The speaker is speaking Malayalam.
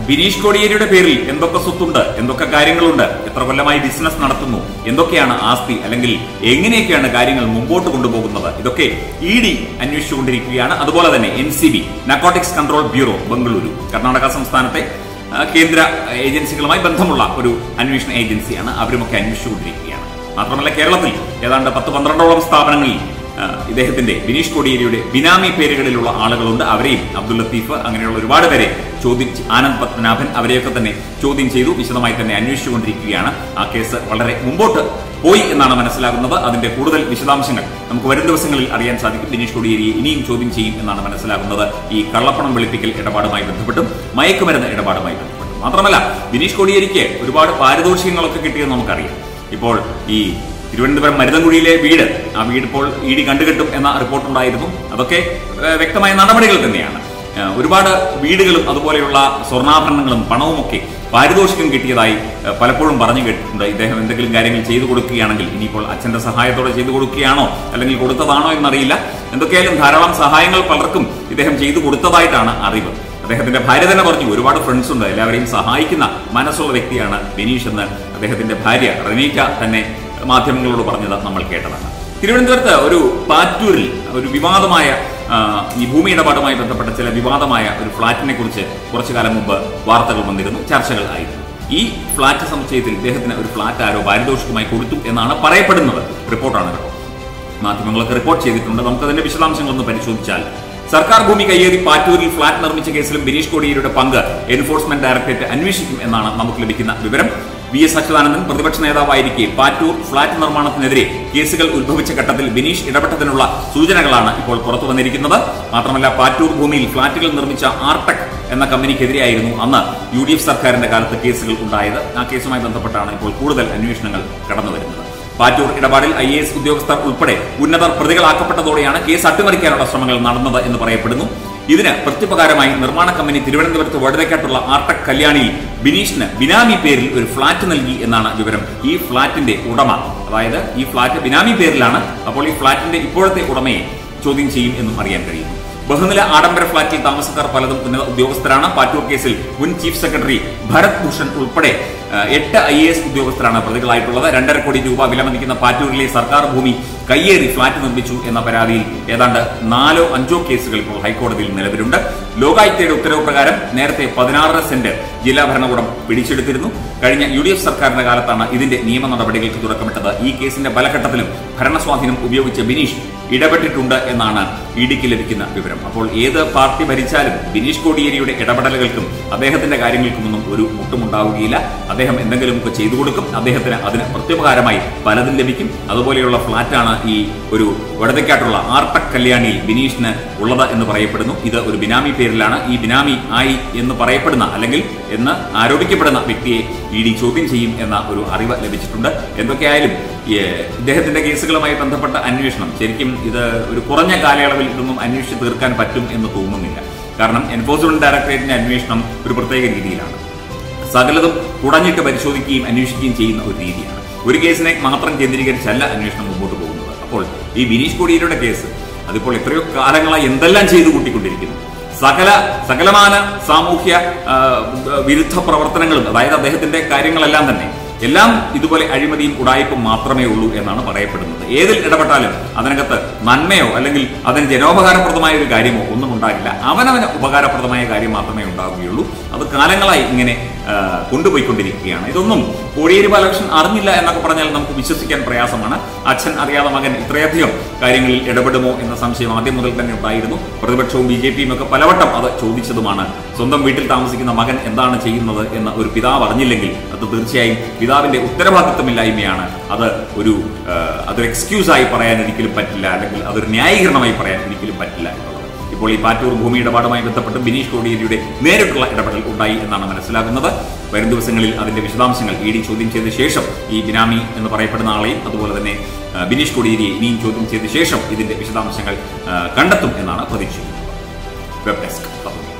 ബിനീഷ് കോടിയേരിയുടെ പേരിൽ എന്തൊക്കെ സ്വത്തുണ്ട് എന്തൊക്കെ കാര്യങ്ങളുണ്ട് എത്ര കൊല്ലമായി ബിസിനസ് നടത്തുന്നു എന്തൊക്കെയാണ് ആസ്തി അല്ലെങ്കിൽ എങ്ങനെയൊക്കെയാണ് കാര്യങ്ങൾ മുമ്പോട്ട് കൊണ്ടുപോകുന്നത് ഇതൊക്കെ ഇ ഡി അന്വേഷിച്ചുകൊണ്ടിരിക്കുകയാണ് അതുപോലെ തന്നെ N C B narcotics control bureau Bengaluru Karnataka സംസ്ഥാനത്തെ ആ, കേന്ദ്ര ഏജൻസികളുമായി ബന്ധമുള്ള ഒരു അന്വേഷണ ഏജൻസിയാണ് അവരുമൊക്കെ അന്വേഷിച്ചുകൊണ്ടിരിക്കുകയാണ് മാത്രമല്ല കേരളത്തിൽ ഏതാണ്ട് പത്ത് പന്ത്രണ്ടോളം സ്ഥാപനങ്ങളിൽ ആ, ഇദ്ദേഹത്തിന്റെ ബിനീഷ് കോടിയേരിയുടെ ബിനാമി പേരുകളിലുള്ള ആളുകളുണ്ട് അവരെയും അബ്ദുൽ ലത്തീഫ് അങ്ങനെയുള്ള ഒരുപാട് പേരെ ചോദ്യം ചെ- ആനന്ദ് പത്മനാഭൻ അവരെയൊക്കെ തന്നെ ചോദ്യം ചെയ്തു വിശദമായി തന്നെ അന്വേഷിച്ചുകൊണ്ടിരിക്കുകയാണ് ആ കേസ് വളരെ മുമ്പോട്ട് പോയി എന്നാണ് മനസ്സിലാകുന്നത് അതിന്റെ കൂടുതൽ വിശദാംശങ്ങൾ നമുക്ക് വരും ദിവസങ്ങളിൽ അറിയാൻ സാധിക്കും ബിനീഷ് കോടിയേരിയെ ഇനിയും ചോദ്യം ചെയ്യും എന്നാണ് മനസ്സിലാകുന്നത് ഈ കള്ളപ്പണം വെളുപ്പിക്കൽ ഇടപാടുമായി ബന്ധപ്പെട്ടും മയക്കുമരുന്ന് ഇടപാടുമായി ബന്ധപ്പെട്ടും മാത്രമല്ല ബിനീഷ് കോടിയേരിക്ക് ഒരുപാട് പാരിതോഷികങ്ങളൊക്കെ കിട്ടിയെന്ന് നമുക്കറിയാം ഇപ്പോൾ ഈ തിരുവനന്തപുരം മരുതൻകുഴിയിലെ വീട് ആ വീട് ഇപ്പോൾ ഇ ഡി കണ്ടുകെട്ടും എന്ന റിപ്പോർട്ടുണ്ടായിരുന്നു അതൊക്കെ ഏഹ്, വ്യക്തമായ നടപടികൾ തന്നെയാണ് ഏഹ്, ഒരുപാട് വീടുകളും അതുപോലെയുള്ള സ്വർണ്ണാഭരണങ്ങളും പണവുമൊക്കെ പാരിതോഷികം കിട്ടിയതായി ഏഹ്, പലപ്പോഴും പറഞ്ഞു കേട്ടിട്ടുണ്ട് ഇദ്ദേഹം എന്തെങ്കിലും കാര്യങ്ങൾ ചെയ്തു കൊടുക്കുകയാണെങ്കിൽ ഇനിയിപ്പോൾ അച്ഛന്റെ സഹായത്തോടെ ചെയ്തു കൊടുക്കുകയാണോ അല്ലെങ്കിൽ കൊടുത്തതാണോ എന്നറിയില്ല എന്തൊക്കെയായാലും ധാരാളം സഹായങ്ങൾ പലർക്കും ഇദ്ദേഹം ചെയ്തു കൊടുത്തതായിട്ടാണ് അറിവ് അദ്ദേഹത്തിന്റെ ഭാര്യ തന്നെ പറഞ്ഞു ഒരുപാട് ഫ്രണ്ട്സ് ഉണ്ട് എല്ലാവരെയും സഹായിക്കുന്ന മനസ്സുള്ള വ്യക്തിയാണ് ബിനീഷ് എന്ന് അദ്ദേഹത്തിന്റെ ഭാര്യ റനീറ്റ തന്നെ മാധ്യമങ്ങളോട് പറഞ്ഞത് നമ്മൾ കേട്ടതാണ് തിരുവനന്തപുരത്ത് ഒരു പാറ്റൂരിൽ ഒരു വിവാദമായ ആ, ഈ ഭൂമി ഇടപാടുമായി ബന്ധപ്പെട്ട ചില വിവാദമായ ഒരു ഫ്ളാറ്റിനെ കുറിച്ച് കുറച്ചു കാലം മുമ്പ് വാർത്തകൾ വന്നിരുന്നു ചർച്ചകൾ ആയിരുന്നു ഈ ഫ്ളാറ്റ് സമുച്ചയത്തിൽ ഇദ്ദേഹത്തിന് ഒരു ഫ്ളാറ്റ് ആരോ പാരിതോഷികമായി കൊടുത്തു എന്നാണ് പറയപ്പെടുന്നത് റിപ്പോർട്ടാണ് കേട്ടോ മാധ്യമങ്ങളൊക്കെ റിപ്പോർട്ട് ചെയ്തിട്ടുണ്ട് നമുക്ക് അതിന്റെ വിശദാംശങ്ങളൊന്ന് പരിശോധിച്ചാൽ സർക്കാർ ഭൂമി കയ്യേറി പാറ്റൂരിൽ ഫ്ളാറ്റ് നിർമ്മിച്ച കേസിലും ബിനീഷ് കോടിയേരിയുടെ പങ്ക് എൻഫോഴ്സ്മെന്റ് ഡയറക്ടറേറ്റ് അന്വേഷിക്കും എന്നാണ് നമുക്ക് ലഭിക്കുന്ന വിവരം വി എസ് അച്യുതാനന്ദൻ പ്രതിപക്ഷ നേതാവായിരിക്കെ പാറ്റൂർ ഫ്ളാറ്റ് നിർമ്മാണത്തിനെതിരെ കേസുകൾ ഉത്ഭവിച്ച ഘട്ടത്തിൽ ബിനീഷ് ഇടപെട്ടതിനുള്ള സൂചനകളാണ് ഇപ്പോൾ പുറത്തു വന്നിരിക്കുന്നത് മാത്രമല്ല പാറ്റൂർ ഭൂമിയിൽ ഫ്ളാറ്റുകൾ നിർമ്മിച്ച ആർടെക് എന്ന കമ്പനിക്കെതിരെയായിരുന്നു അന്ന് യു ഡി എഫ് സർക്കാരിന്റെ കാലത്ത് കേസുകൾ ഉണ്ടായത് ആ കേസുമായി ബന്ധപ്പെട്ടാണ് ഇപ്പോൾ കൂടുതൽ അന്വേഷണങ്ങൾ കടന്നുവരുന്നത് പാറ്റൂർ ഇടപാടിൽ ഐ എ എസ് ഉദ്യോഗസ്ഥർ ഉൾപ്പെടെ ഉന്നതർ പ്രതികളാക്കപ്പെട്ടതോടെയാണ് കേസ് അട്ടിമറിക്കാനുള്ള ശ്രമങ്ങൾ നടന്നത് എന്ന് പറയപ്പെടുന്നു ഇതിന് പ്രത്യുപകാരമായി നിർമ്മാണ കമ്പനി തിരുവനന്തപുരത്ത് വടതേക്കാട്ടുള്ള ആർട്ടക് കല്യാണിയിൽ ബിനീഷിന് ബിനാമി പേരിൽ ഒരു ഫ്ളാറ്റ് നൽകി എന്നാണ് വിവരം ഈ ഫ്ളാറ്റിന്റെ ഉടമ അതായത് ഈ ഫ്ളാറ്റ് ബിനാമി പേരിലാണ് അപ്പോൾ ഈ ഫ്ളാറ്റിന്റെ ഇപ്പോഴത്തെ ഉടമയെ ചോദ്യം ചെയ്യും എന്നും അറിയാൻ കഴിയുന്നു ബഹുനില ആഡംബര ഫ്ളാറ്റിൽ താമസക്കാർ പലതും ഉന്നത ഉദ്യോഗസ്ഥരാണ് പാറ്റൂർ കേസിൽ മുൻ ചീഫ് സെക്രട്ടറി ഭരത് ഭൂഷൺ ഉൾപ്പെടെ ആ, എട്ട് ഐ എ എസ് ഉദ്യോഗസ്ഥരാണ് പ്രതികളായിട്ടുള്ളത് രണ്ടര കോടി രൂപ വിലമതിക്കുന്ന പാറ്റൂരിലെ സർക്കാർ ഭൂമി കയ്യേറി ഫ്ളാറ്റ് നിർമ്മിച്ചു എന്ന പരാതിയിൽ ഏതാണ്ട് നാലോ അഞ്ചോ കേസുകൾ ഇപ്പോൾ ഹൈക്കോടതിയിൽ നിലവിലുണ്ട് ലോകായുക്തയുടെ ഉത്തരവ് പ്രകാരം നേരത്തെ പതിനാറര സെന്റ് ജില്ലാ ഭരണകൂടം പിടിച്ചെടുത്തിരുന്നു കഴിഞ്ഞ യു ഡി എഫ് സർക്കാരിന്റെ കാലത്താണ് ഇതിന്റെ നിയമ നടപടികൾക്ക് തുടക്കമിട്ടത് ഈ കേസിന്റെ ബലഘട്ടത്തിലും ഭരണസ്വാധീനം ഉപയോഗിച്ച ബിനീഷ് ഇടപെട്ടിട്ടുണ്ട് എന്നാണ് ഇ ഡിക്ക് ലഭിക്കുന്ന വിവരം അപ്പോൾ ഏത് പാർട്ടി ഭരിച്ചാലും ബിനീഷ് കോടിയേരിയുടെ ഇടപെടലുകൾക്കും അദ്ദേഹത്തിന്റെ കാര്യങ്ങൾക്കുമൊന്നും ഒരു മുട്ടുമുണ്ടാവുകയില്ല അദ്ദേഹം എന്തെങ്കിലുമൊക്കെ ചെയ്തു കൊടുക്കും അദ്ദേഹത്തിന് അതിന് പ്രത്യുപകാരമായി പലതും ലഭിക്കും അതുപോലെയുള്ള ഫ്ളാറ്റാണ് ഈ ഒരു വടതയ്ക്കാട്ടുള്ള ആർട്ടക് കല്യാണിയിൽ ബിനീഷിന് ഉള്ളത് എന്ന് പറയപ്പെടുന്നു ഇത് ഒരു ബിനാമി പേരിലാണ് ഈ ബിനാമി ആയി എന്ന് പറയപ്പെടുന്ന അല്ലെങ്കിൽ എന്ന് ആരോപിക്കപ്പെടുന്ന വ്യക്തിയെ ഇ ഡി ചോദ്യം ചെയ്യും എന്ന ഒരു അറിവ് ലഭിച്ചിട്ടുണ്ട് എന്തൊക്കെയായാലും ഈ, ഇദ്ദേഹത്തിന്റെ കേസുകളുമായി ബന്ധപ്പെട്ട അന്വേഷണം ശരിക്കും ഇത് ഒരു കുറഞ്ഞ കാലയളവിൽ ഇതൊന്നും അന്വേഷിച്ച് തീർക്കാൻ പറ്റും എന്ന് തോന്നുന്നില്ല കാരണം എൻഫോഴ്സ്മെന്റ് ഡയറക്ടറേറ്റിന്റെ അന്വേഷണം ഒരു പ്രത്യേക രീതിയിലാണ് സകലതും കുടഞ്ഞിട്ട് പരിശോധിക്കുകയും അന്വേഷിക്കുകയും ചെയ്യുന്ന ഒരു രീതിയാണ് ഒരു കേസിനെ മാത്രം കേന്ദ്രീകരിച്ചല്ല അന്വേഷണം മുമ്പോട്ട് പോകുന്നത് അപ്പോൾ ഈ ബിനീഷ് കോടിയേരിയുടെ കേസ് അതിപ്പോൾ എത്രയോ കാലങ്ങളായി എന്തെല്ലാം ചെയ്തു കൂട്ടിക്കൊണ്ടിരിക്കുന്നു സകല സകലമാന സാമൂഹ്യ ആ, വിരുദ്ധ പ്രവർത്തനങ്ങളും അതായത് അദ്ദേഹത്തിന്റെ കാര്യങ്ങളെല്ലാം തന്നെ എല്ലാം ഇതുപോലെ അഴിമതിയും ഉടായ്പും മാത്രമേ ഉള്ളൂ എന്നാണ് പറയപ്പെടുന്നത് ഏതിൽ ഇടപെട്ടാലും അതിനകത്ത് നന്മയോ അല്ലെങ്കിൽ അതിന് ജനോപകാരപ്രദമായ ഒരു കാര്യമോ ഒന്നും ഉണ്ടാകില്ല അവനവന് ഉപകാരപ്രദമായ കാര്യം മാത്രമേ ഉണ്ടാവുകയുള്ളൂ അത് കാലങ്ങളായി ഇങ്ങനെ ആ, കൊണ്ടുപോയിക്കൊണ്ടിരിക്കുകയാണ് ഇതൊന്നും കോടിയേരി ബാലകൃഷ്ണൻ അറിഞ്ഞില്ല എന്നൊക്കെ പറഞ്ഞാൽ നമുക്ക് വിശ്വസിക്കാൻ പ്രയാസമാണ് അച്ഛൻ അറിയാതെ മകൻ ഇത്രയധികം കാര്യങ്ങളിൽ ഇടപെടുമോ എന്ന സംശയം ആദ്യം മുതൽ തന്നെ ഉണ്ടായിരുന്നു പ്രതിപക്ഷവും ബി ജെ പിയും ഒക്കെ പലവട്ടം അത് ചോദിച്ചതുമാണ് സ്വന്തം വീട്ടിൽ താമസിക്കുന്ന മകൻ എന്താണ് ചെയ്യുന്നത് എന്ന് ഒരു പിതാവ് അറിഞ്ഞില്ലെങ്കിൽ അത് തീർച്ചയായും പിതാവിന്റെ ഉത്തരവാദിത്വമില്ലായ്മയാണ് അത് ഒരു ആ, അതൊരു എക്സ്ക്യൂസായി പറയാൻ ഒരിക്കലും പറ്റില്ല അല്ലെങ്കിൽ അതൊരു ന്യായീകരണമായി പറയാൻ ഒരിക്കലും പറ്റില്ല എന്നുള്ളത് ഇപ്പോൾ ഈ പാറ്റൂർ ഭൂമി ഇടപാടുമായി ബന്ധപ്പെട്ട് ബിനീഷ് കോടിയേരിയുടെ നേരിട്ടുള്ള ഇടപെടൽ ഉണ്ടായി എന്നാണ് മനസ്സിലാകുന്നത് വരും ദിവസങ്ങളിൽ അതിന്റെ വിശദാംശങ്ങൾ ഇ ഡി ചോദ്യം ചെയ്ത ശേഷം ഈ ബിനാമി എന്ന് പറയപ്പെടുന്ന ആളെയും അതുപോലെ തന്നെ ആ, ബിനീഷ് കോടിയേരിയെ ഇനിയും ചോദ്യം ചെയ്ത ശേഷം ഇതിന്റെ വിശദാംശങ്ങൾ ആ, കണ്ടെത്തും എന്നാണ് പ്രതീക്ഷിക്കുന്നത് വെബ് ഡെസ്ക്